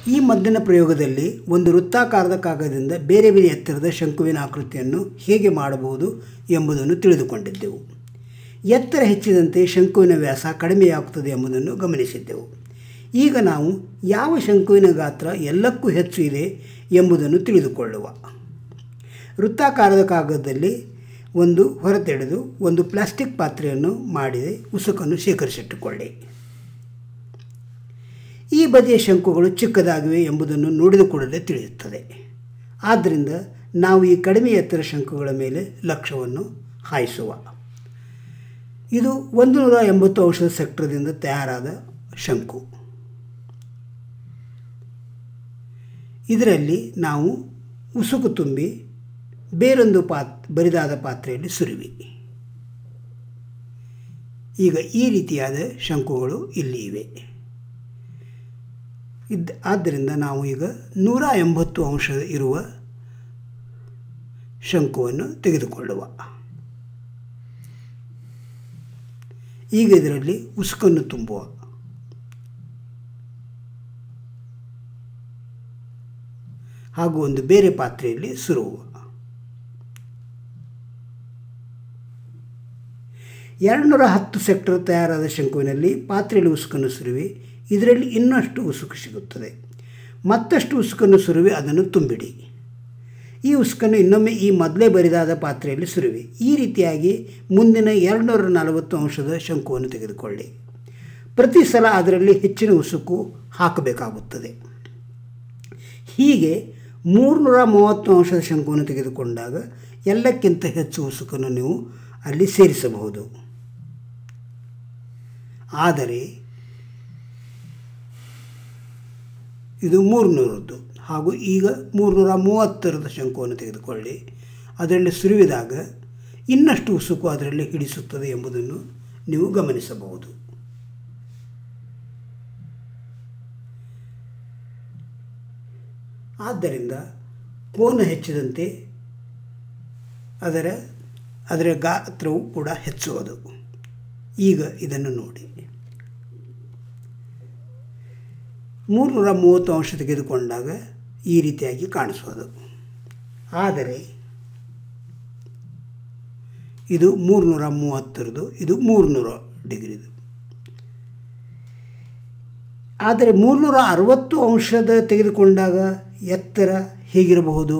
ಈ ಮದ್ದಿನ ಪ್ರಯೋಗದಲ್ಲಿ ಒಂದು ವೃತ್ತಾಕಾರದ ಕಾಗದದಿಂದ ಬೇರೆ ಬೇರೆ ಎತ್ತರದ ಶಂಕುವಿನ ಆಕೃತಿಯನ್ನು ಹೇಗೆ ಮಾಡಬಹುದು ಎಂಬುದನ್ನು ತಿಳಿದುಕೊಂಡಿದ್ದೆವು ಎತ್ತರ ಹೆಚ್ಚಿದಂತೆ ಶಂಕುವಿನ ವ್ಯಾಸ ಕಡಿಮೆಯಾಗುತ್ತದೆ ಎಂಬುದನ್ನು ಗಮನಿಸಿದ್ದೆವು ಈಗ ನಾವು ಯಾವ ಶಂಕುವಿನ ಗಾತ್ರ ಎಲ್ಲಕ್ಕೂ ಹೆಚ್ಚು ಇದೆ ಎಂಬುದನ್ನು ತಿಳಿದುಕೊಳ್ಳುವ ವೃತ್ತಾಕಾರದ ಕಾಗದದಲ್ಲಿ ಒಂದು ಹೊರತೆಳೆದು ಒಂದು ಪ್ಲಾಸ್ಟಿಕ್ ಪಾತ್ರೆಯನ್ನು ಮಾಡಿದೆ ಉಸುಕನ್ನು ಶೇಖರಿಸಿಟ್ಟುಕೊಳ್ಳಿ ಈ ಬದಿಯ ಶಂಕುಗಳು ಚಿಕ್ಕದಾಗಿವೆ ಎಂಬುದನ್ನು ನೋಡಿದ ಕೂಡಲೇ ತಿಳಿಯುತ್ತದೆ ಆದ್ದರಿಂದ ನಾವು ಈ ಕಡಿಮೆ ಎತ್ತರ ಶಂಕುಗಳ ಮೇಲೆ ಲಕ್ಷ್ಯವನ್ನು ಹಾಯಿಸುವ ಇದು ಒಂದು ನೂರ ಎಂಬತ್ತು ಔಷಧ ಸೆಕ್ಟರ್ದಿಂದ ತಯಾರಾದ ಶಂಕು ಇದರಲ್ಲಿ ನಾವು ಉಸುಕು ತುಂಬಿ ಬೇರೊಂದು ಪಾತ್ ಬರಿದಾದ ಪಾತ್ರೆಯಲ್ಲಿ ಸುರುವಿ ಈಗ ಈ ರೀತಿಯಾದ ಶಂಕುಗಳು ಇಲ್ಲಿ ಇವೆ ಇದ್ದ ಆದ್ದರಿಂದ ನಾವು ಈಗ ನೂರ ಎಂಬತ್ತು ಅಂಶ ಇರುವ ಶಂಕುವನ್ನು ತೆಗೆದುಕೊಳ್ಳುವ ಈಗ ಇದರಲ್ಲಿ ಉಸುಕನ್ನು ತುಂಬುವ ಹಾಗೂ ಒಂದು ಬೇರೆ ಪಾತ್ರೆಯಲ್ಲಿ ಸುರುವ ಎರಡುನೂರ ಹತ್ತು ಸೆಕ್ಟರ್ ತಯಾರಾದ ಶಂಕುವಿನಲ್ಲಿ ಪಾತ್ರೆಯಲ್ಲಿ ಉಸುಕನ್ನು ಸುರುವಿ ಇದರಲ್ಲಿ ಇನ್ನಷ್ಟು ಉಸುಕು ಸಿಗುತ್ತದೆ ಮತ್ತಷ್ಟು ಉಸುಕನ್ನು ಸುರುವಿ ಅದನ್ನು ತುಂಬಿಡಿ ಈ ಉಸುಕನ್ನು ಇನ್ನೊಮ್ಮೆ ಈ ಮೊದಲೇ ಬರಿದಾದ ಪಾತ್ರೆಯಲ್ಲಿ ಸುರುವಿ ಈ ರೀತಿಯಾಗಿ ಮುಂದಿನ ಎರಡುನೂರ ನಲವತ್ತು ಅಂಶದ ಶಂಕುವನ್ನು ತೆಗೆದುಕೊಳ್ಳಿ ಪ್ರತಿ ಸಲ ಅದರಲ್ಲಿ ಹೆಚ್ಚಿನ ಉಸುಕು ಹಾಕಬೇಕಾಗುತ್ತದೆ ಹೀಗೆ ಮೂರುನೂರ ಮೂವತ್ತು ಅಂಶದ ಶಂಕುವನ್ನು ತೆಗೆದುಕೊಂಡಾಗ ಎಲ್ಲಕ್ಕಿಂತ ಹೆಚ್ಚು ಉಸುಕನ್ನು ನೀವು ಅಲ್ಲಿ ಸೇರಿಸಬಹುದು ಆದರೆ ಇದು ಮೂರುನೂರದ್ದು ಹಾಗೂ ಈಗ ಮೂರುನೂರ ಮೂವತ್ತರದ ಶಂಕುವನ್ನು ತೆಗೆದುಕೊಳ್ಳಿ ಅದರಲ್ಲಿ ಸುರುವಿದಾಗ ಇನ್ನಷ್ಟು ಉಸುಕು ಅದರಲ್ಲಿ ಹಿಡಿಸುತ್ತದೆ ಎಂಬುದನ್ನು ನೀವು ಗಮನಿಸಬಹುದು ಆದ್ದರಿಂದ ಕೋನ ಹೆಚ್ಚಿದಂತೆ ಅದರ ಅದರ ಗಾತ್ರವು ಕೂಡ ಹೆಚ್ಚುವುದು ಈಗ ಇದನ್ನು ನೋಡಿ ಮೂರುನೂರ ಮೂವತ್ತು ಅಂಶ ತೆಗೆದುಕೊಂಡಾಗ ಈ ರೀತಿಯಾಗಿ ಕಾಣಿಸೋದು ಆದರೆ ಇದು ಮೂರುನೂರ ಮೂವತ್ತರದು ಇದು ಮೂರುನೂರ ಡಿಗ್ರಿದು ಆದರೆ ಮೂರುನೂರ ಅರವತ್ತು ಅಂಶದ ತೆಗೆದುಕೊಂಡಾಗ ಎತ್ತರ ಹೇಗಿರಬಹುದು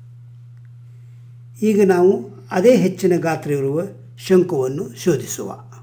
ಈಗ ನಾವು ಅದೇ ಹೆಚ್ಚಿನ ಗಾತ್ರ ಇರುವ ಶಂಕುವನ್ನು ಶೋಧಿಸುವ